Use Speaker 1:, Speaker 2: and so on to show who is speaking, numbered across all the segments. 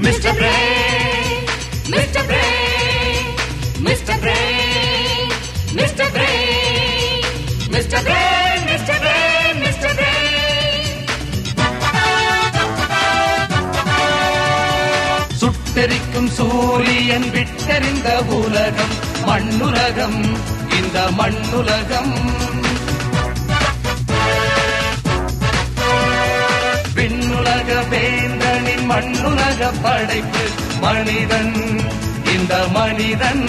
Speaker 1: Mr. Brain, Mr. Brain, Mr. Brain, Mr. Brain, Mr. Brain, Mr. Brain, Mr. Brain.
Speaker 2: சுட்டெரிக்கும் சூரியன் விட்டெறிந்த உலகம் மண்ணுலகம் இந்த மண்ணுலகம் விண்ணுலக வேந்தனின் மண்ணுலக படைப்பு மனிதன் இந்த மனிதன்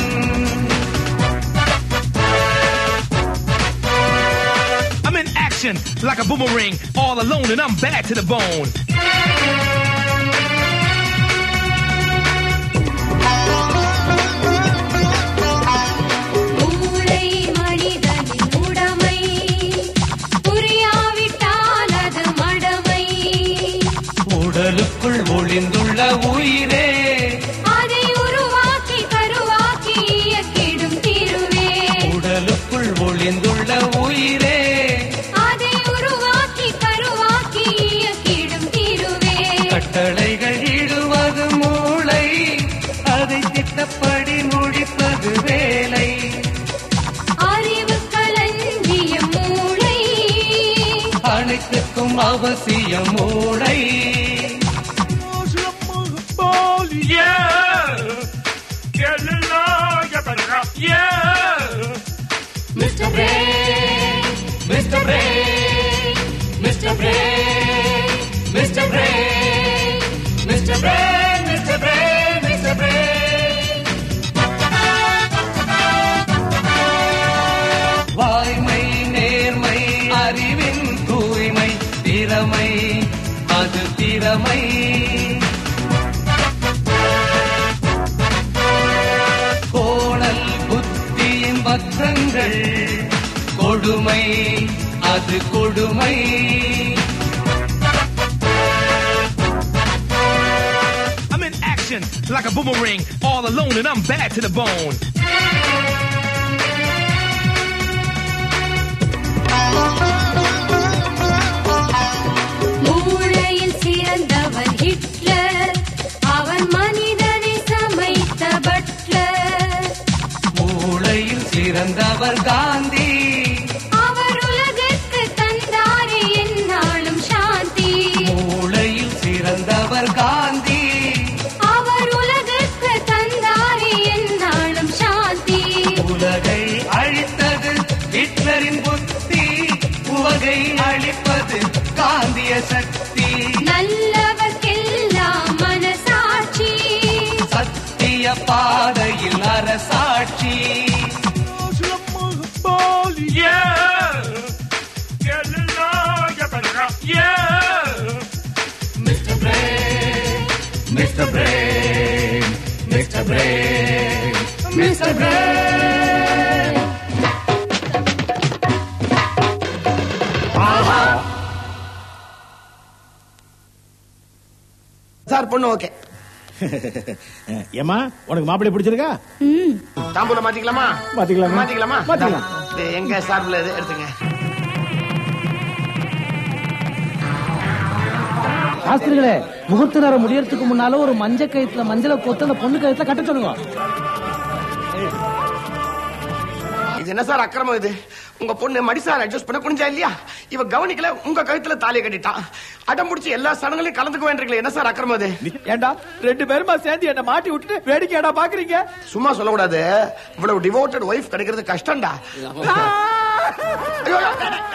Speaker 3: I'm in action like a boomerang, all alone, and I'm bad to the bone.
Speaker 1: மூளை மனிதனின் உடைமை புரியாவிட்டால் அது மடமை
Speaker 2: உடலுக்குள் ஒளிந்துள்ள உயிரே
Speaker 1: அதை உருவாக்கி கருவாக்கி இயக்கிடும் திருவே
Speaker 2: உடலுக்குள் ஒளிந்துள்ள உயிரே
Speaker 1: அதை உருவாக்கி கருவாக்கி இயக்கிடும் திருவே
Speaker 2: கட்டளைகள் இடுவது மூளை அதை திட்டப்படி முடிப்பது வேலை
Speaker 1: அறிவு களஞ்சிய மூளை
Speaker 2: அனைத்துக்கும் அவசியம் மூளை
Speaker 1: mister brain mister brain mister brain mister brain mister brain mister brain mister brain
Speaker 2: வாய்மை நேர்மை அறிவின் தூய்மை திறமை அது திறமை கோணல் புத்தியின் பக்கங்கள் கொடுமை அது கொடுமை
Speaker 3: I'm in action like a boomerang, all alone, and I'm bad to the bone.
Speaker 1: மூளையில் சிறந்தவன் ஹிட்லர் அவன் மனிதனை சமைத்த பட்லர்
Speaker 2: மூளையில் சிறந்தவர் காந்தி
Speaker 1: அவர் உலகிற்கு தந்தாரே என்னாலும் சாந்தி
Speaker 2: மூளையில் சிறந்தவர் காந்தி
Speaker 1: அவர் உலகிற்கு தந்தாரே என்னாலும் சாந்தி
Speaker 2: உலகை அழித்தது ஹிட்லரின் புத்தி உலகை அழிப்பது காந்திய சக்தி
Speaker 1: நல்லவர்க்கெல்லாம் மனசாட்சி
Speaker 2: சத்திய பாதையில் அரசாட்சி mister brain mister brain mister brain mister brain
Speaker 4: sir பொண்ணு ஓகே
Speaker 5: ஏமா உனக்கு மாப்பிள்ளை பிடிச்சிருக்கா
Speaker 4: தாம்பூல மாத்திக்கலாமா
Speaker 5: மாத்திக்கலாமா?
Speaker 4: மாத்திக்கலாமா
Speaker 5: மாத்திக்கலாம்.
Speaker 4: இது எங்க சார்பில் இது எடுத்துங்க
Speaker 6: சாஸ்திரிகளே முகூர்த்த நேரம் முடியறதுக்கு முன்னால ஒரு மஞ்ச கயித்துல மஞ்சளை கோத்து அந்த பொண்ணு கயித்துல கட்ட சொல்லுங்க
Speaker 4: இது என்ன சார் அக்கிரமம் இது உங்க பொண்ணு மடிசார் அட்ஜஸ்ட் பண்ண குனிஞ்சா இல்லையா இவ கவனிக்கல உங்க கழுத்துல தாலியை கட்டிட்டான் அடம் பிடிச்சி எல்லா சடங்குலையும் கலந்துக்க வேண்டியிருக்கல என்ன சார் அக்கிரமம் இது
Speaker 7: ஏண்டா ரெண்டு பேருமா சேர்ந்து என்ன மாட்டி விட்டுட்டு வேடிக்கையாடா பாக்குறீங்க
Speaker 4: சும்மா சொல்லக்கூடாது இவ்வளவு டிவோட்டட் ஒய்ஃப் கிடைக்கிறது கஷ்டம்டா ஐயோ, ஐயோ.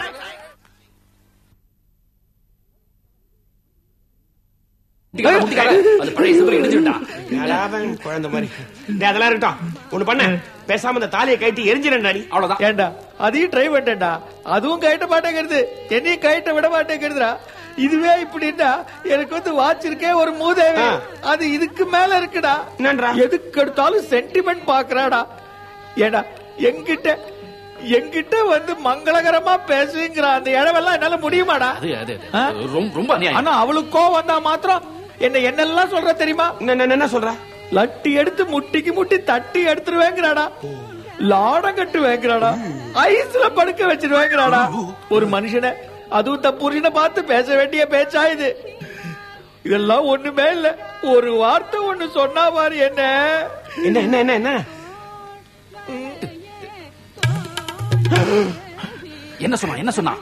Speaker 4: யாராவது குழந்தை மாதிரி டேய், அதெல்லாம் இருக்கட்டும் ஒண்ணு பண்ண பேசாம இந்த தாலியை கட்டி எரிஞ்சிடா நீ அவ்வளவுதான்
Speaker 7: ஏண்டா அதையும் ட்ரை பண்ணிட்டேன்டா அதுவும் கட்ட மாட்டேங்கிறது என்னையும் கட்ட விட மாட்டேங்கிறதுடா இதுவே இப்படின்னா எனக்கு வந்து வாட்ச் இருக்கே ஒரு மூதேவி
Speaker 4: ஆ.
Speaker 7: அது இதுக்கு மேல இருக்குடா
Speaker 4: என்னன்றா?
Speaker 7: எதுக்கு எடுத்தாலும் சென்டிமெண்ட் பாக்குறாடா ஏடா என்கிட்ட என்கிட்ட வந்து மங்களகரமா பேசுங்கிற அந்த இடவெல்லாம் என்னால முடியுமாடா ஆ? ஆனா அவளுக்கு கோவம் வந்தா மாத்திரம் என்ன என்னெல்லாம் சொல்ற தெரியுமா
Speaker 4: என்ன என்ன- என்ன சொல்ற
Speaker 7: லட்டி எடுத்து முட்டிக்கு முட்டி தட்டி எடுத்துருவேங்கிறாடா லாடம் கட்டுவேங்கிறாடா ஐஸ்ல படுக்க வச்சிருவேங்கிறாடா ஒரு மனுஷனை அதுவும் தன் புருஷனை பார்த்து பேச வேண்டிய பேச்சா இது இதெல்லாம் ஒண்ணுமே இல்ல ஒரு வார்த்தை ஒண்ணு சொன்னா பாரு என்ன
Speaker 4: என்ன என்ன என்ன என்ன
Speaker 5: என்ன சொன்னா என்ன சொன்னா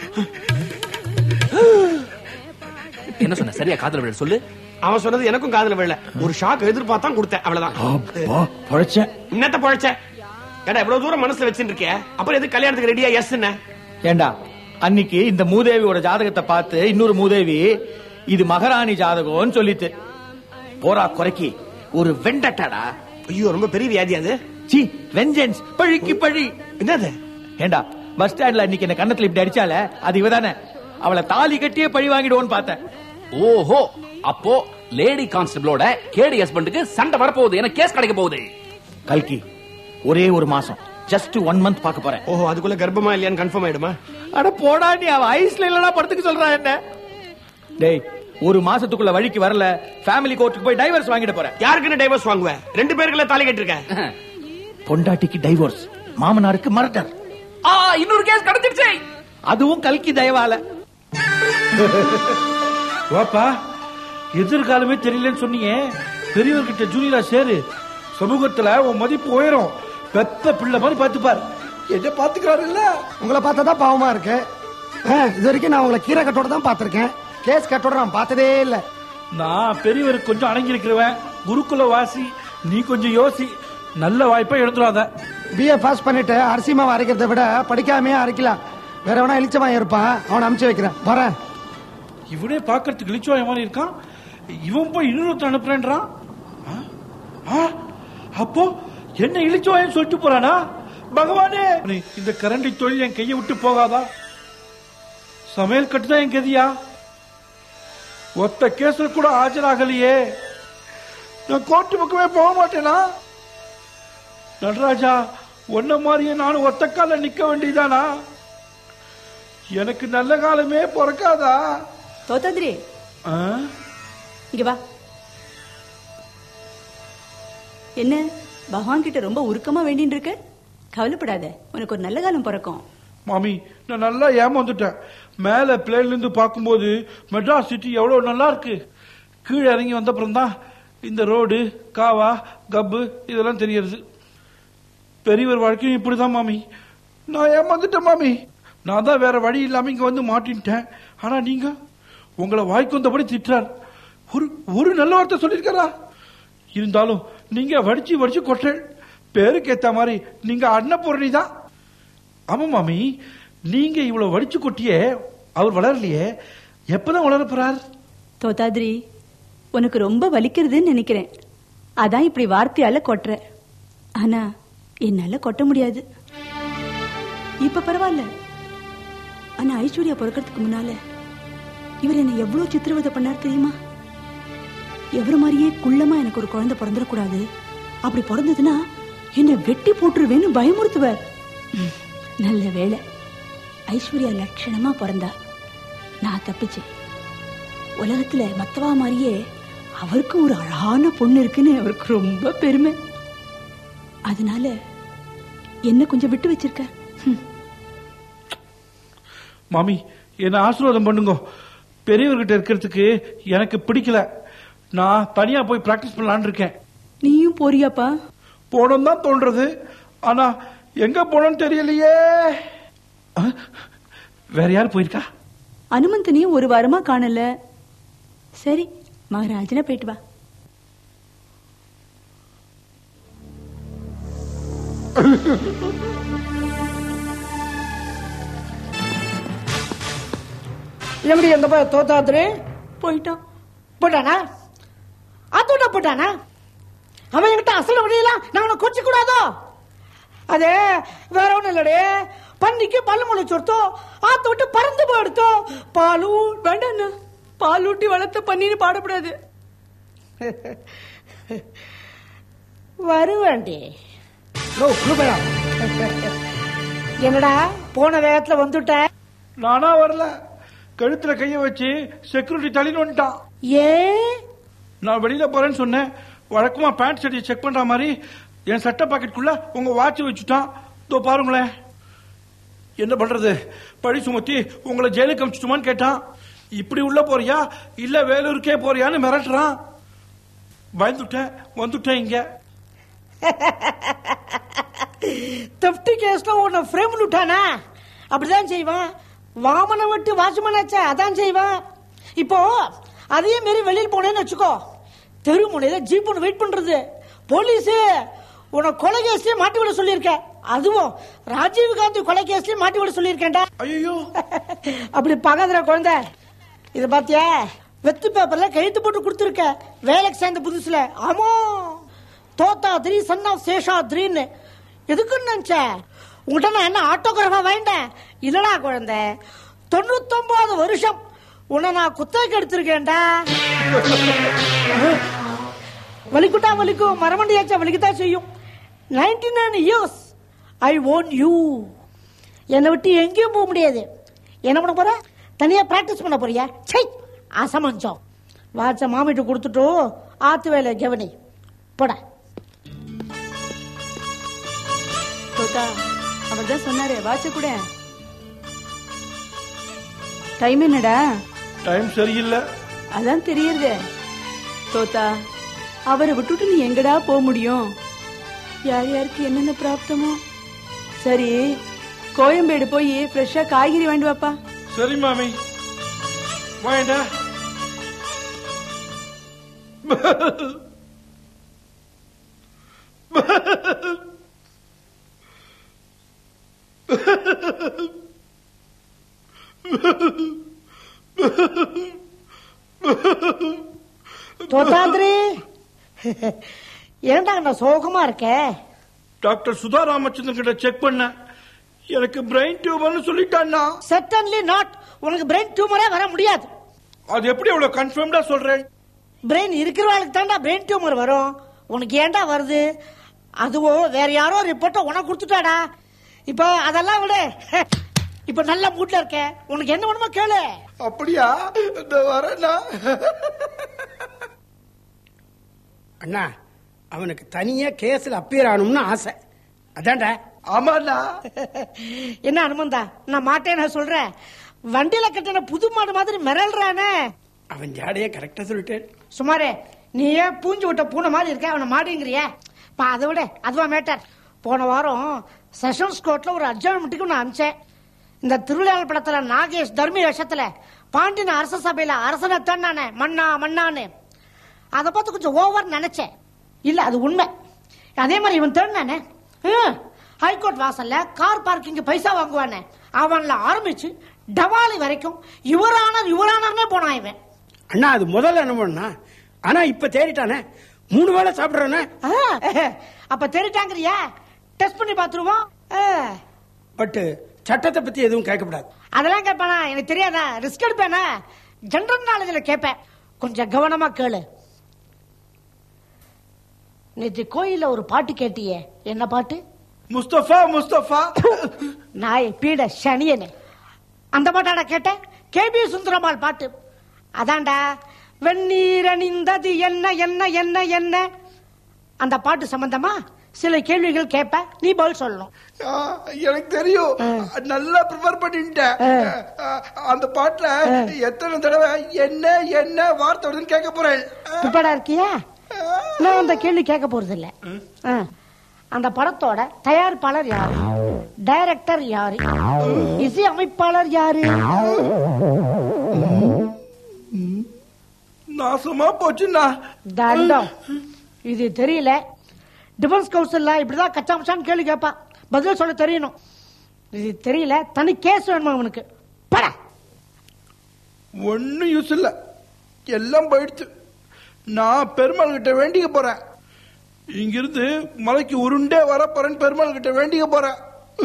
Speaker 5: என்ன சொன்ன சரியா காதல விழ சொல்லு
Speaker 4: அவன் சொன்னது எனக்கும் காதுல விழல ஒரு ஷாக் எதிர்பார்த்தான் கொடுத்தேன் அவ்வளவுதான்
Speaker 7: பொழைச்சேன்
Speaker 4: என்னத்த பழைச்ச ஏடா இவ்வளவு தூரம் மனசுல வச்சுட்டு இருக்கிய அப்புறம் எது கல்யாணத்துக்கு ரெடியா எஸ் என்ன
Speaker 7: ஏண்டா அன்னைக்கு இந்த மூதேவியோட ஜாதகத்தை பார்த்து இன்னொரு மூதேவி இது மகாராணி ஜாதகம்னு சொல்லிட்டு போரா குறைக்கி ஒரு வெண்டட்டாடா
Speaker 4: ஐயோ ரொம்ப பெரிய வியாதி அது
Speaker 7: சி வெஞ்சன்ஸ் பழிக்கு பழி
Speaker 4: என்னது
Speaker 7: ஏண்டா பஸ் ஸ்டாண்ட்ல இன்னைக்கு என்ன கண்ணத்துல இப்படி அடிச்சால அது இவதானே அவளை தாலி கட்டியே பழி வாங்கிடுவோன்னு பார்த்தேன்
Speaker 5: ஓஹோ அப்போ லேடி கான்ஸ்டபிளோட கேடி ஹஸ்பண்டுக்கு சண்டை வரப்போகுது எனக்கு கேஸ் கிடைக்க போகுது
Speaker 7: கல்கி ஒரே ஒரு மாசம் ஜஸ்ட் ஒன் மந்த் பார்க்க போறேன்
Speaker 4: ஓஹோ அதுக்குள்ள கர்ப்பமா இல்லையான்னு கன்ஃபார்ம் ஆயிடுமா
Speaker 7: அட போடா நீ அவ ஐஸ்ல இல்லனா படத்துக்கு சொல்றா என்ன டேய் ஒரு மாசத்துக்குள்ள வழிக்கு வரல ஃபேமிலி கோர்ட்டுக்கு போய் டைவர்ஸ் வாங்கிட போறேன்
Speaker 4: யாருக்குன்னு டைவர்ஸ் வாங்குவேன் ரெண்டு பேருக்குள்ள தாலி கட்டிருக்க
Speaker 7: பொண்டாட்டிக்கு டைவோர்ஸ் மாமனாருக்கு மரட்டர்
Speaker 5: ஆ இன்னொரு கேஸ் கிடைச்சிருச்சு
Speaker 7: அதுவும் கல்கி தயவால
Speaker 8: வாப்பா எதிர்காலமே தெரியலன்னு சொன்னீங்க பெரியவர்கிட்ட ஜூனியரா சேரு சமூகத்துல உன் மதிப்பு உயரும் பெத்த பிள்ளை மாதிரி பார்த்துப்பார்
Speaker 9: என்ன பாத்துக்கிறாருல்ல உங்களை பார்த்தா தான் பாவமா இருக்கு ஆ, இது வரைக்கும் நான் உங்களை கீரை கட்டோட தான் பாத்திருக்கேன் கேஸ் கட்டோட நான் பார்த்ததே இல்ல
Speaker 8: நான் பெரியவருக்கு கொஞ்சம் அடங்கி இருக்கிறவன் குருகுல வாசி நீ கொஞ்சம் யோசி நல்ல வாய்ப்பை எழுந்துடாத
Speaker 9: பிஏ பாஸ் பண்ணிட்டு அரிசி மாவு அரைக்கிறத விட படிக்காமையே அரைக்கலாம் வேற வேணா இழிச்சவன் இருப்பான் அவனை அனுப்பிச்சு வைக்கிறேன் வரேன்
Speaker 8: இவனே பாக்குறதுக்கு இழிச்சுவாய மாதிரி இருக்கான் இவன் போய் இன்னொருத்த அனுப்புறேன்றான் ஆ? ஆ? அப்போ என்ன இழிச்சுவாயன்னு சொல்லிட்டு போறானா பகவானே இந்த கரண்டி தொழில் என் கையை விட்டு போகாதா சமையல் கட்டுதான் என் கதியா ஒத்த கேஸ்ல கூட ஆஜராகலையே நான் கோர்ட்டு பக்கமே போக மாட்டேனா நடராஜா உன்ன மாதிரியே நானும் ஒத்த கால நிக்க வேண்டியதானா எனக்கு நல்ல காலமே பிறக்காதா
Speaker 10: தோத்தாதிரி
Speaker 8: ஆ?
Speaker 10: இங்க வா என்ன பகவான் கிட்ட ரொம்ப உருக்கமா வேண்டின்னு இருக்க கவலைப்படாத உனக்கு ஒரு நல்ல காலம் பிறக்கும்
Speaker 8: மாமி நான் நல்லா ஏமாந்துட்டேன் மேல பிளேன்ல இருந்து பார்க்கும்போது மெட்ராஸ் சிட்டி எவ்வளவு நல்லா இருக்கு கீழே இறங்கி வந்தப்புறம் தான் இந்த ரோடு காவா கப்பு இதெல்லாம் தெரியறது பெரியவர் வாழ்க்கையும் இப்படிதான் மாமி நான் ஏமாந்துட்டேன் மாமி நான் தான் வேற வழி இல்லாம இங்க வந்து மாட்டின்ட்டேன் ஆனா நீங்க உங்களை வாய்க்கு வந்தபடி திட்டுறார் ஒரு ஒரு நல்ல வார்த்தை சொல்லியிருக்காரா இருந்தாலும் நீங்க வடிச்சு வடிச்சு கொட்டல் பேருக்கு ஏத்த மாதிரி நீங்க அன்னபூரணி தான் ஆமா மாமி நீங்க இவ்வளவு வடிச்சு கொட்டியே அவர் வளரலையே எப்பதான் வளர போறார்
Speaker 10: தோத்தாதிரி உனக்கு ரொம்ப வலிக்கிறதுன்னு நினைக்கிறேன் அதான் இப்படி வார்த்தையால கொட்டுற ஆனா என்னால கொட்ட முடியாது இப்ப பரவாயில்ல ஆனா ஐஸ்வர்யா பிறக்கிறதுக்கு முன்னால இவர் என்ன எவ்வளவு சித்திரவதை பண்ணார் தெரியுமா எவரு மாதிரியே குள்ளமா எனக்கு ஒரு குழந்தை பிறந்துடக்கூடாது அப்படி பிறந்ததுன்னா என்ன வெட்டி போட்டுருவேன்னு பயமுறுத்துவார் ம், நல்ல வேளை ஐஸ்வர்யா லட்சணமா பிறந்தா நான் தப்பிச்சேன் உலகத்துல மத்தவா மாதிரியே அவருக்கு ஒரு அழகான பொண்ணு இருக்குன்னு அவருக்கு ரொம்ப பெருமை அதனால என்ன கொஞ்சம் விட்டு வச்சிருக்க ம்.
Speaker 8: மாமி என்ன ஆசீர்வாதம் பண்ணுங்க பெரியவர்கிட்ட இருக்கிறதுக்கு எனக்கு பிடிக்கல நான் தனியா போய் பிராக்டிஸ் பண்ணலான்னு இருக்கேன்
Speaker 10: நீயும் போறியாப்பா
Speaker 8: போனோம் தான் தோன்றது ஆனா எங்க போனோம்னு தெரியலையே ஆ? வேற யார் போயிருக்கா
Speaker 10: அனுமந்தனையும் ஒரு வாரமா காணல சரி மகாராஜன போயிட்டு வா
Speaker 11: எப்படி எங்க போய் தோத்தாத்திரி
Speaker 10: போயிட்டான்
Speaker 11: போட்டானா அதோட போட்டானா அவன் என்கிட்ட அசல வழியெல்லாம் நான் அவனை கொச்சு கூடாதோ அதே வேற ஒண்ணும் இல்லடே பன்னிக்கு பல்லு முளைச்சொடுத்தோ ஆத்த விட்டு பறந்து போயிடுத்தோ பாலும்
Speaker 10: வேண்டாண்ணா பால் ஊட்டி வளர்த்த பண்ணின்னு பாடக்கூடாது
Speaker 11: வருவேண்டி
Speaker 9: ஓ குருபயா
Speaker 11: என்னடா போன வேகத்துல வந்துட்ட
Speaker 8: நானா வரல கழுத்துல கைய வச்சு செக்யூரிட்டி தள்ளின்னு வந்துட்டான்
Speaker 11: ஏ
Speaker 8: நான் வெளியில போறேன்னு சொன்னேன் வழக்கமா பேண்ட் ஷர்ட்டை செக் பண்ற மாதிரி என் சட்டை பாக்கெட்டுக்குள்ள உங்க வாட்ச் வச்சுட்டான் இதோ பாருங்களேன் என்ன பண்றது பழி சுமத்தி உங்களை ஜெயிலுக்கு அமிச்சிட்டுமான்னு கேட்டான் இப்படி உள்ள போறியா இல்ல வேலூருக்கே போறியான்னு மிரட்டுறான் பயந்துட்டேன் வந்துட்டேன் இங்க
Speaker 11: தெஃப்ட் கேஸ்ல உன்னை ஃப்ரேம்ல விட்டானா அப்படிதான் செய்வான் வாமனை விட்டு வாட்ச்மேனாச்சா அதான் செய்வான் இப்போ அதே மாரி வெளியில் போனேன்னு வச்சுக்கோ தெரு முனையில ஜீப் ஒன்று வெயிட் பண்றது போலீஸ் உன்னை கொலை கேஸ்லயே மாட்டி விட சொல்லியிருக்க அதுவும் ராஜீவ் காந்தி கொலை கேஸ்லயே மாட்டி விட சொல்லியிருக்கேன்டா
Speaker 8: ஐயோ
Speaker 11: அப்படி பார்க்காதடா குழந்தை இத பாத்தியா வெத்து பேப்பர்ல கையெழுத்து போட்டு கொடுத்துருக்க வேலைக்கு சேர்ந்த புதுசுல ஆமா தோத்தா திரி சன்னா சேஷா திரின்னு எதுக்குன்னு நினைச்ச உங்ககிட்ட நான் என்ன ஆட்டோகிராஃபா வேண்டேன் இல்லடா குழந்தை தொண்ணூத்தொன்பது வருஷம் உன்னை நான் குத்தகைக்கு எடுத்திருக்கேன்டா வலிக்குட்டா வலிக்கும் மரமண்டியாச்சா வலிக்கத்தான் செய்யும் ninety nine years I own you என்னை விட்டு எங்கேயும் போக முடியாது என்ன பண்ண போற தனியா பிராக்டிஸ் பண்ண போறியா சை அசமஞ்சம் வாட்ச மாமிட்டு கொடுத்துட்டு ஆத்து வேலை கவனி போட
Speaker 10: தோத்தா அவர் தான் சொன்னாரு வாட்ச கூட டைம் என்னடா
Speaker 8: டைம் சரியில்லை
Speaker 10: அதான் தெரியுது தோத்தா அவரை விட்டுட்டு நீ எங்கடா போக முடியும் யார் யாருக்கு என்னென்ன பிராப்தமோ சரி கோயம்பேடு போய் ஃப்ரெஷ்ஷா காய்கறி வாங்கிட்டு வாப்பா
Speaker 8: சரி மாமி வாயண்டா
Speaker 11: தோத்தாந்திரி ஏன்டா நான் சோகமா இருக்க
Speaker 8: டாக்டர் சுதா ராமச்சந்திரன் கிட்ட செக் பண்ண எனக்கு பிரெயின் டியூமர்னு சொல்லிட்டான்னா
Speaker 11: சட்டன்லி நாட் உனக்கு பிரெயின் டியூமரே வர முடியாது
Speaker 8: அது எப்படி அவ்வளவு கன்ஃபார்ம்டா சொல்றேன்
Speaker 11: பிரெயின் இருக்கிறவளுக்கு தான்டா பிரெயின் டியூமர் வரும் உனக்கு ஏன்டா வருது அதுவும் வேற யாரோ ரிப்போர்ட்டை உனக்கு கொடுத்துட்டாடா இப்போ அதெல்லாம் விடு இப்போ நல்ல மூட்ல இருக்க உனக்கு என்ன வேணுமோ கேளு
Speaker 9: அப்படியா இந்த வரேன்னா அண்ணா அவனுக்கு தனியா கேஸ்ல அப்பியர் ஆகணும்னு ஆசை அதான்டா
Speaker 8: ஆமாண்ணா
Speaker 11: என்ன அனுமந்தா நான் மாட்டேன் நான் சொல்றேன் வண்டியில கட்டின புது மாடு மாதிரி மிரள்றானே
Speaker 9: அவன் ஜாடையே கரெக்டா சொல்லிட்டேன்
Speaker 11: சுமாரே நீ ஏன் பூஞ்சு விட்ட பூனை மாதிரி இருக்க அவனை மாடுங்கிறிய பா அதை விட அதுவா மேட்டர் போன வாரம் செஷன்ஸ் கோர்ட்ல ஒரு அட்ஜாயின்மெண்ட்டுக்கு நான் அனுப்பிச்சேன் இந்த திருவிழாவில் படத்துல நாகேஷ் தர்மி வேஷத்துல பாண்டியன் அரச சபையில அரசனை தண்ணானே மண்ணா மண்ணான்னு அதை பார்த்து கொஞ்சம் ஓவர் நினைச்சேன் இல்ல அது உண்மை அதே மாதிரி இவன் தேடினானே ஹைகோர்ட் வாசல்ல கார் பார்க்கிங் பைசா வாங்குவானே அவன்ல ஆரம்பிச்சு டவாலி வரைக்கும் யுவரானர் யுவரானர்னே போனான் இவன்
Speaker 9: அண்ணா அது முதல்ல அனுபவம்னா ஆனா இப்ப தேடிட்டானே மூணு வேளை சாப்பிடுறானே
Speaker 11: ஆ, அப்ப தெரிட்டாங்கறியா டெஸ்ட் பண்ணி பாத்துருவோம் ஆ,
Speaker 9: பட் சட்டத்தை பத்தி எதுவும் கேட்கக்கூடாது
Speaker 11: அதெல்லாம் கேட்பானா எனக்கு தெரியாதா ரிஸ்க் எடுப்பேனா ஜெனரல் நாலேஜ்ல கேட்பேன் கொஞ்சம் கவனமா கேளு நேற்று கோயில்ல ஒரு பாட்டு கேட்டியே என்ன பாட்டு
Speaker 8: முஸ்தபா முஸ்தபா
Speaker 11: நாய் பீட சனியனே அந்த பாட்டாடா கேட்டேன் கேபி சுந்தரம்மாள் பாட்டு அதான்டா வெந்நீர் அணிந்தது என்ன என்ன என்ன என்ன அந்த பாட்டு சம்பந்தமா சில கேள்விகள் கேட்ப நீ பதில் சொல்லணும்
Speaker 8: ஆ, எனக்கு தெரியும் நல்லா ப்ரிப்பேர் பண்ணிட்டேன் அந்த பாட்டுல எத்தனை தடவை என்ன என்ன வார்த்தை வருதுன்னு கேட்க போறேன்
Speaker 11: ப்ரிப்பேர்டா இருக்கியா நான் அந்த கேள்வி கேட்க போறது இல்ல ஆ. அந்த படத்தோட தயாரிப்பாளர் யாரு டைரக்டர் யாரு இசை அமைப்பாளர் யாரு
Speaker 8: நாசமா போச்சுண்ணா
Speaker 11: தண்டம் இது தெரியல டிஃபென்ஸ் கவுன்சில்ல இப்படிதான் கச்சா மச்சான்னு கேள்வி கேட்பா பதில் சொல்ல தெரியணும் இது தெரியல தனி கேஸ் வேணுமா அவனுக்கு பட
Speaker 8: ஒன்னும் யூஸ் இல்ல எல்லாம் போயிடுச்சு நான் பெருமாள் கிட்ட வேண்டிக்க போறேன் இங்கிருந்து மலைக்கு உருண்டே வர போறேன்னு பெருமாள் கிட்ட வேண்டிக்க போறேன்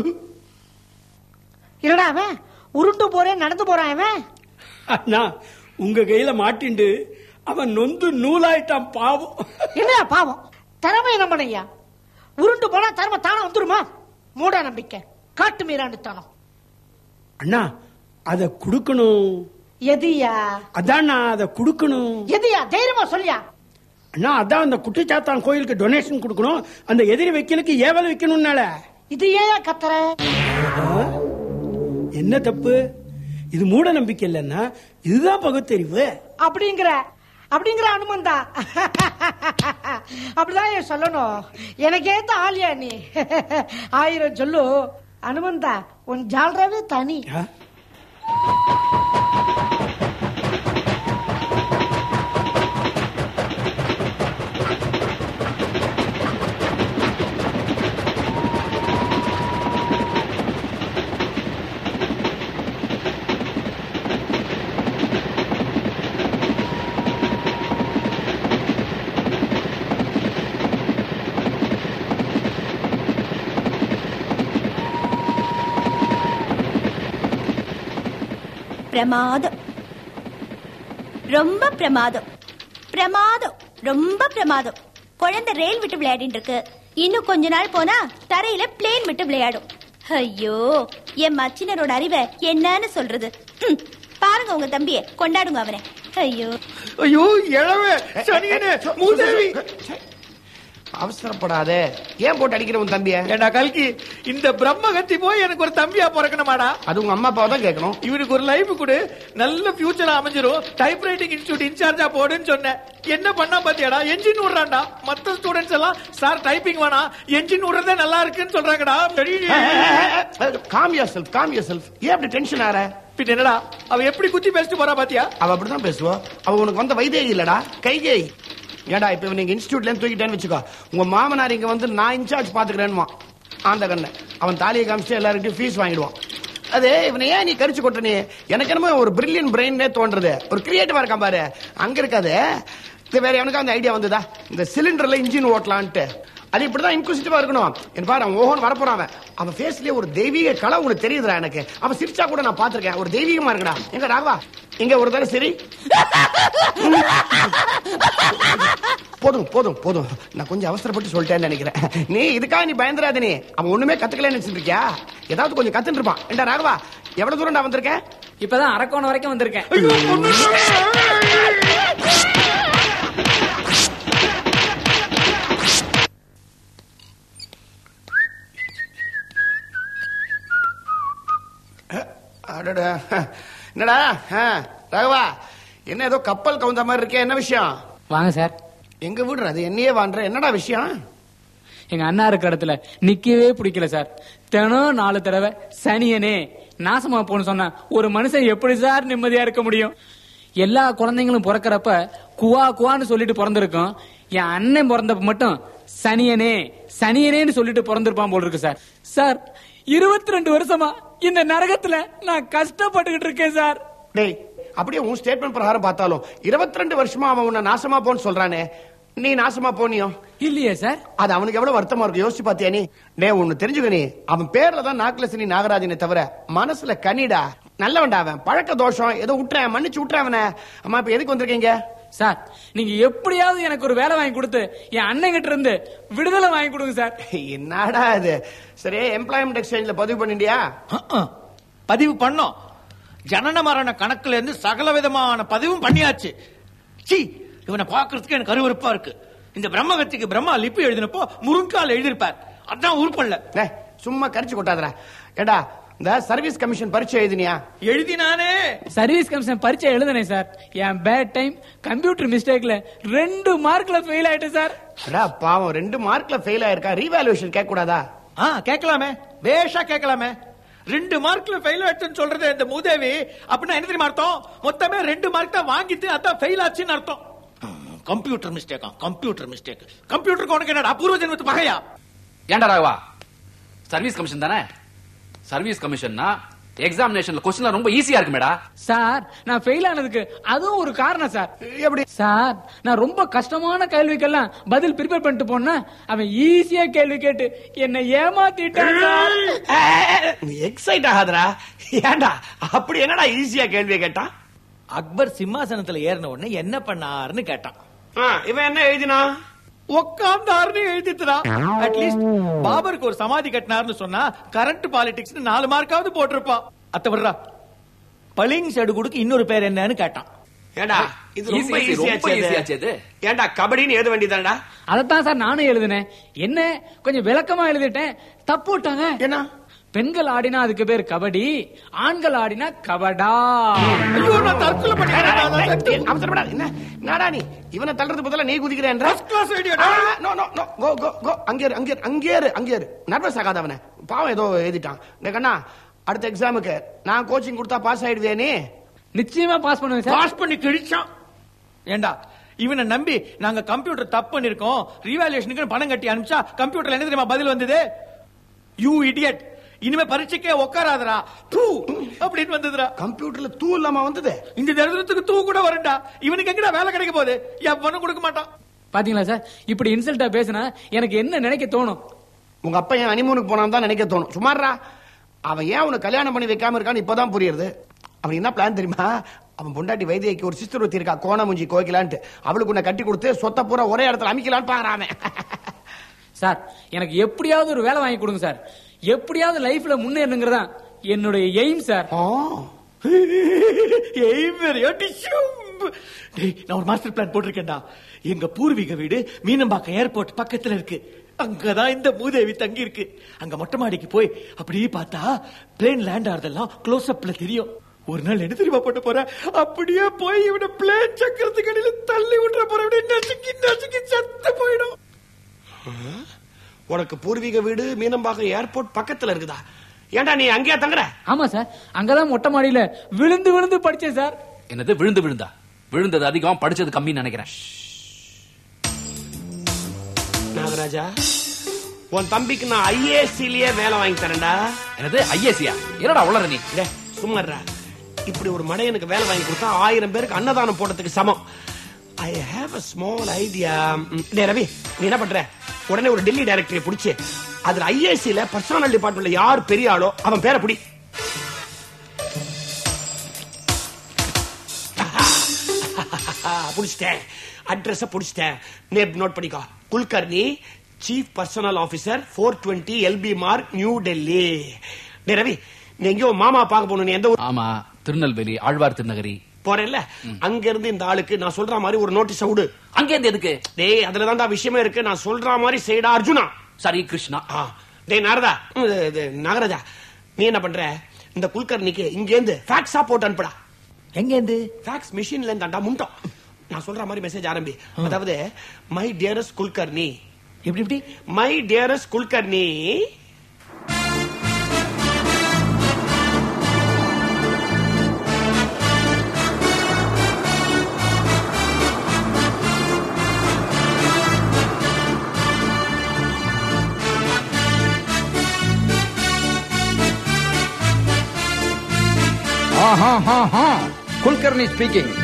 Speaker 11: இல்லடா அவன் உருண்டு போறேன் நடந்து போறான் அவன்
Speaker 9: அண்ணா உங்க கையில மாட்டிண்டு அவன் நொந்து நூலாயிட்டான் பாவம்
Speaker 11: என்னடா பாவம் திறமை என்ன பண்ணையா உருண்டு போனா திறமை தானே வந்துருமா மூட நம்பிக்கை காட்டு மீறாண்டுத்தனம்
Speaker 9: அண்ணா அத குடுக்கணும்
Speaker 11: எதியா
Speaker 9: அதான்ண்ணா அத குடுக்கணும்
Speaker 11: எதியா தைரியமா சொல்லியா
Speaker 9: அண்ணா அதான் அந்த குட்டிச்சாத்தான் கோயிலுக்கு டொனேஷன் கொடுக்கணும் அந்த எதிரி வைக்கலுக்கு ஏவல் வைக்கணும்னால
Speaker 11: இது ஏன் கத்துற
Speaker 9: என்ன தப்பு இது மூட நம்பிக்கை இல்லைன்னா
Speaker 11: இதுதான் பகுத்தறிவு அப்படிங்கிற அப்படிங்கிற அனுமந்தா அப்படிதான் ஏன் சொல்லணும் எனக்கு ஏத்த ஆலியா நீ ஆயிரம் சொல்லு அனுமந்தா உன் ஜால்ராவே தனி
Speaker 12: பிரமாதம் ரொம்ப பிரமாதம் பிரமாதம் ரொம்ப பிரமாதம் குழந்தை ரயில் விட்டு விளையாடிட்டு இருக்கு இன்னும் கொஞ்ச நாள் போனா தரையில பிளேன் விட்டு விளையாடும் ஐயோ என் மச்சினரோட அறிவை என்னன்னு சொல்றது ஹம், பாருங்க உங்க தம்பிய கொண்டாடுங்க அவனை ஐயோ
Speaker 7: ஐயோ இளவே சனியனே மூதேவி
Speaker 4: அவசரப்படாதே ஏன் போட்டு அடிக்கிற உன் தம்பிய
Speaker 7: ஏண்டா கல்கி இந்த பிரம்மகத்தி போய் எனக்கு ஒரு தம்பியா பிறக்கணுமாடா
Speaker 4: அது உங்க அம்மா அப்பாவை தான் கேட்கணும்
Speaker 7: இவனுக்கு ஒரு லைஃப் கொடு நல்ல ஃபியூச்சர் அமைஞ்சிரும் டைப் ரைட்டிங் இன்ஸ்டியூட் இன்சார்ஜா போடுன்னு சொன்னேன் என்ன பண்ணா பாத்தியாடா என்ஜின் விடுறான்டா மத்த ஸ்டூடெண்ட்ஸ் எல்லாம் சார் டைப்பிங் வேணாம் என்ஜின் விடுறதே நல்லா இருக்குன்னு சொல்றாங்கடா
Speaker 4: calm yourself calm yourself ஏன் அப்படி டென்ஷன் ஆற
Speaker 7: பின்ன என்னடா அவ எப்படி குத்தி பேசிட்டு போறா பாத்தியா
Speaker 4: அவ அப்படிதான் பேசுவா அவ உனக்கு வந்த வைதேகி இல்லடா கைகேயி ஏடா இப்ப நீங்க இன்ஸ்டியூட்ல இருந்து தூக்கிட்டேன்னு வச்சுக்கோ உங்க மாமனார் இங்க வந்து நான் இன்சார்ஜ் பாத்துக்கிறேன்மா ஆந்த கண்ண அவன் தாலியை காமிச்சு எல்லார்கிட்டயும் ஃபீஸ் வாங்கிடுவான் அது இவனை ஏன் நீ கரிச்சு கொட்ட நீ எனக்கு என்னமோ ஒரு பிரில்லியன் பிரெயின்னே தோன்றது ஒரு கிரியேட்டிவா இருக்கான் பாரு அங்க இருக்காது இது வேற எனக்கு அந்த ஐடியா வந்ததா இந்த சிலிண்டர்ல இன்ஜின் ஓட்டலான்ட்டு அது இப்படிதான் இன்குசிட்டிவா இருக்கணும் என் பாரு அவன் ஓஹோன்னு வரப்போறான் அவன் அவன் ஃபேஸ்லயே ஒரு தெய்வீக கலை உனக்கு தெரியுதுடா எனக்கு அவன் சிரிச்சா கூட நான் பாத்திருக்கேன் ஒரு தெய்வீகமா இருக்குடா எங்க ராகவா இங்க ஒரு தடவை சரி போதும் போதும் போதும் நான் கொஞ்சம் அவசரப்பட்டு சொல்லிட்டேன்னு நினைக்கிறேன் நீ இதுக்காக நீ பயந்துராத நீ அவன் ஒண்ணுமே கத்துக்கலன்னு நினைச்சிட்டு இருக்கியா ஏதாவது கொஞ்சம் கத்துட்டு இருப்பான் ஏண்டா ராகவா எவ்வளவு தூரம் நான் வந்திருக்கேன்
Speaker 13: இப்பதான் அரக்கோணம் வரைக்கும் வந்திருக்கேன்
Speaker 4: அடடா என்னடா ஆ, ராகவா என்ன ஏதோ கப்பல் கவுந்த மாதிரி இருக்கே என்ன விஷயம்
Speaker 13: வாங்க சார்
Speaker 4: எங்க வீடு அது என்னையே வான்ற என்னடா விஷயம்
Speaker 13: எங்க அண்ணா இருக்க இடத்துல நிக்கவே பிடிக்கல சார் தினம் நாலு தடவை சனியனே நாசமா போன்னு சொன்னா ஒரு மனுஷன் எப்படி சார் நிம்மதியா இருக்க முடியும் எல்லா குழந்தைங்களும் பிறக்கறப்ப குவா குவான்னு சொல்லிட்டு பிறந்திருக்கும் என் அண்ணன் பிறந்தப்ப மட்டும் சனியனே சனியனேன்னு சொல்லிட்டு பிறந்திருப்பான் போல இருக்கு சார் சார் இருபத்தி ரெண்டு வருஷமா இந்த நரகத்துல நான் கஷ்டப்பட்டுக்கிட்டு இருக்கேன் சார்
Speaker 4: டேய் அப்படியே உன் ஸ்டேட்மெண்ட் பிரகாரம் பார்த்தாலும் 22 ரெண்டு வருஷமா அவன் உன்னை நாசமா போன்னு சொல்றானே நீ நாசமா போனியோ
Speaker 13: இல்லையே சார்
Speaker 4: அது அவனுக்கு எவ்வளவு வருத்தமா இருக்கு யோசிச்சு பாத்தியா நீ டே ஒண்ணு தெரிஞ்சுக்க நீ அவன் பேர்ல தான் நாக்குலசினி நாகராஜனை தவிர மனசுல கனிடா நல்லவன்டா அவன் பழக்க தோஷம் ஏதோ விட்டுறேன் மன்னிச்சு விட்டுறேன் அவனை அம்மா இப்ப எதுக்கு வந்திருக்கீங்க
Speaker 13: சார் நீங்க எப்படியாவது எனக்கு ஒரு வேலை வாங்கி கொடுத்து என் அண்ணன் கிட்ட இருந்து விடுதலை வாங்கி கொடுங்க சார்
Speaker 4: என்னடா இது சரி எம்ப்ளாய்மெண்ட் எக்ஸ்சேஞ்ச்ல பதிவு பண்ணிட்டியா
Speaker 7: பதிவு பண்ணோம் ஜனன மரண கணக்குல இருந்து சகல விதமான பதிவும் பண்ணியாச்சு சி இவனை பாக்குறதுக்கு எனக்கு அருவருப்பா இருக்கு இந்த பிரம்மகத்திக்கு பிரம்மா லிப்பி எழுதினப்போ முருங்கால் எழுதியிருப்பார் அதான் உருப்பல்ல
Speaker 4: டேய், சும்மா கரிச்சு கொட்டாதடா ஏடா இந்த சர்வீஸ் கமிஷன் பரீட்சை எழுதினியா
Speaker 7: எழுதினானே
Speaker 13: சர்வீஸ் கமிஷன் பரீட்சை எழுதுனேன் சார் என் பேட் டைம் கம்ப்யூட்டர் மிஸ்டேக்ல ரெண்டு மார்க்ல ஃபெயில் ஆயிட்டேன் சார்
Speaker 4: அடா பாவம் ரெண்டு மார்க்ல ஃபெயில் ஆயிருக்கா ரீவாலுவேஷன் கேட்க கூடாதா
Speaker 7: ஆ கேட்கலாமே பேஷா கேட்கலாமே ரெண்டு மார்க்ல ஃபெயில் ஆயிடுச்சுன்னு சொல்றது இந்த மூதேவி அப்படின்னா என்ன தெரியுமா அர்த்தம் மொத்தமே ரெண்டு மார்க் தான் வாங்கிட்டு அதான் ஃபெயில் ஆச்சுன்னு அர்த்தம் கம்ப்யூட்டர் மிஸ்டேக்கா கம்ப்யூட்டர் மிஸ்டேக் கம்ப்யூட்டருக்கு உனக்கு என்னடா பூர்வ ஜென்மத்து பகையா
Speaker 5: ஏன்டா ராகவா சர்வீஸ் கமிஷன் தானே சர்வீஸ் கமிஷன்னா எக்ஸாமினேஷன்ல கொஸ்டின் ரொம்ப ஈஸியா இருக்குமேடா
Speaker 13: சார் நான் ஃபெயில் ஆனதுக்கு அதுவும் ஒரு காரணம் சார்
Speaker 4: எப்படி
Speaker 13: சார் நான் ரொம்ப கஷ்டமான கேள்விக்கெல்லாம் பதில் ப்ரிப்பேர் பண்ணிட்டு போனா அவன் ஈஸியா கேள்வி கேட்டு என்னை ஏமாத்திட்டான் சார்
Speaker 4: எக்ஸைட் ஆகாதடா ஏன்டா அப்படி என்னடா ஈஸியா கேள்வியை கேட்டான்
Speaker 7: அக்பர் சிம்மாசனத்துல ஏறின உடனே என்ன பண்ணாருன்னு கேட்டான்
Speaker 4: இவன் என்ன எழுதினா
Speaker 7: உக்காந்தாருன்னு எழுதிட்டுறா அட்லீஸ்ட் பாபருக்கு ஒரு சமாதி கட்டினாருன்னு சொன்னா கரண்ட் பாலிடிக்ஸ் நாலு மார்க்காவது போட்டிருப்பான் அத்த வர்றா பளிங் சடுகுடுக்கு இன்னொரு பேர் என்னன்னு கேட்டான்
Speaker 4: ஏண்டா இது ரொம்ப
Speaker 5: Easy, ரொம்ப easy
Speaker 4: ஈஸியா
Speaker 5: ஆச்சு இது.
Speaker 4: ஏண்டா கபடின்னு எழுத வேண்டியதாடா
Speaker 13: அதைத்தான் சார் நானும் எழுதினேன் என்ன கொஞ்சம் விளக்கமா எழுதிட்டேன் தப்பு விட்டாங்க
Speaker 4: என்ன
Speaker 13: பெண்கள் ஆடினா அதுக்கு பேர் கபடி ஆண்கள் ஆடினா கபடா
Speaker 7: ஐயோ நான் தற்கொலை பண்ணிக்கிறேன்
Speaker 4: அவசரப்படாத என்ன என்னடா நீ இவனை தள்ளுறது பதிலா நீ குதிக்கிறேன்
Speaker 7: class idea
Speaker 4: no no no go go go அங்கே இரு, அங்கே இரு, அங்கே இரு, அங்கே இரு நர்வஸ் ஆகாத அவனை பாவம் ஏதோ எழுதிட்டான் இந்த கண்ணா அடுத்த எக்ஸாமுக்கு நான் கோச்சிங் கொடுத்தா பாஸ் ஆயிடுவே நீ
Speaker 13: நிச்சயமா பாஸ் பண்ணுவேன் சார்
Speaker 7: பாஸ் பண்ணி கிழிச்சான் ஏண்டா இவனை நம்பி நாங்க கம்ப்யூட்டர் தப்பு பண்ணிருக்கோம் ரீவாலுவேஷனுக்கு பணம் கட்டி அனுப்பிச்சா கம்ப்யூட்டர்ல என்ன தெரியுமா பதில் வந்தது யூ இடியட் இனிமே பரீட்சைக்கே உட்காராதடா தூ அப்படின்னு வந்ததுடா
Speaker 4: கம்ப்யூட்டர்ல தூ இல்லாம வந்தது
Speaker 7: இந்த தரித்திரத்துக்கு தூ கூட வரும்டா இவனுக்கு எங்கடா வேலை கிடைக்க போகுது எவனும் கொடுக்க மாட்டான்
Speaker 13: பாத்தீங்களா சார் இப்படி இன்சல்ட்டா பேசினா எனக்கு என்ன நினைக்க தோணும்
Speaker 4: உங்க அப்பா என் அனிமூனுக்கு போனான் தான் நினைக்க தோணும் சுமாரா அவன் ஏன் உனக்கு கல்யாணம் பண்ணி வைக்காம இருக்கான்னு இப்பதான் புரியுது அவன் என்ன பிளான் தெரியுமா அவன் பொண்டாட்டி வைத்தியக்கு ஒரு சிஸ்டர் ஒருத்தி இருக்கா கோணமுஞ்சி கோய்க்கலான்ட்டு அவளுக்கு உன்னை கட்டி கொடுத்து சொத்தை பூரா ஒரே இடத்துல அமைக்கலான்னு பாக்குறான் அவன்.
Speaker 13: சார் எனக்கு எப்படியாவது ஒரு வேலை வாங்கி கொடுங்க சார் எப்படியாவது லைஃப்ல முன்னேறணுங்கிறதா என்னுடைய எய்ம் சார்
Speaker 7: எய்ம் வேறையா டிஷ்யூ டேய் நான் ஒரு மாஸ்டர் பிளான் போட்டிருக்கேன்டா எங்க பூர்வீக வீடு மீனம்பாக்கம் ஏர்போர்ட் பக்கத்துல இருக்கு அங்கதான் இந்த மூதேவி தங்கி இருக்கு அங்க மொட்டை மாடிக்கு போய் அப்படியே பார்த்தா பிளேன் லேண்ட் ஆறதெல்லாம் க்ளோஸ் அப்ல தெரியும் ஒரு நாள் என்ன தெரியுமா பண்ண போற அப்படியே போய் இவனை பிளேன் சக்கரத்துக்கு அடியில தள்ளி விட்டுற போற அப்படியே நசுக்கி நசுக்கி செத்து போயிடும்
Speaker 4: உனக்கு பூர்வீக வீடு மீனம்பாக்கம் ஏர்போர்ட் பக்கத்துல இருக்குதா ஏன்டா நீ அங்கேயா தங்குற
Speaker 13: ஆமா சார் அங்கதான் மொட்டை மாடியில விழுந்து விழுந்து படிச்சேன் சார்
Speaker 5: என்னது விழுந்து விழுந்தா விழுந்தது அதிகம் படிச்சது கம்மின்னு நினைக்கிறேன்
Speaker 4: நாகராஜா உன் தம்பிக்கு நான் ஐஏஎஸ்சிலேயே வேலை வாங்கி தரேன்டா
Speaker 5: என்னது ஐஏசியா என்னடா உளற நீ
Speaker 4: சும்மாறா இப்படி ஒரு மடையனுக்கு வேலை வாங்கி கொடுத்தா ஆயிரம் பேருக்கு அன்னதானம் போடுறதுக்கு சமம் I have a small idea டே ரவி நீ என்ன பண்ற உடனே ஒரு டெல்லி டைரக்டரை பிடிச்சு அதுல ஐஏசில பர்சனல் டிபார்ட்மெண்ட்ல யார் பெரிய ஆளோ அவன் பேரை பிடி புடிச்சிட்டேன் அட்ரஸ் புடிச்சிட்டேன் நேப் நோட் பண்ணிக்கோ Kulkarni chief personnel officer four twenty LP mark new Delhi டே ரவி நீ எங்கேயோ மாமா பார்க்க போகணும் நீ எந்த ஊர்
Speaker 5: ஆமா திருநெல்வேலி ஆழ்வார் திருநகரி
Speaker 4: போறேன்ல அங்க இருந்து இந்த ஆளுக்கு நான் சொல்ற மாதிரி ஒரு நோட்டீஸ் விடு
Speaker 5: அங்க இருந்து எதுக்கு
Speaker 4: டேய் அதுல தான் விஷயமே இருக்கு நான் சொல்ற மாதிரி செய்டா அர்ஜுனா
Speaker 5: சரி கிருஷ்ணா
Speaker 4: டேய் நாரதா ம், இது- இது, நாகராஜா நீ என்ன பண்ற இந்த குல்கர்ணிக்கு இங்க இருந்து ஃபேக்ஸா போட்டு அனுப்புடா
Speaker 7: எங்க இருந்து
Speaker 4: ஃபேக்ஸ் மிஷின்ல இருந்தாண்டா முண்டோம் நான் சொல்ற மாதிரி மெசேஜ் ஆரம்பி அதாவது மை டியரஸ்ட் குல்கர்ணி
Speaker 7: எப்படி எப்படி
Speaker 4: மை டியரஸ்ட் குல்கர்ணி
Speaker 14: ஆஹா ஹா ஹா குல்கர்னி ஸ்பீக்கிங்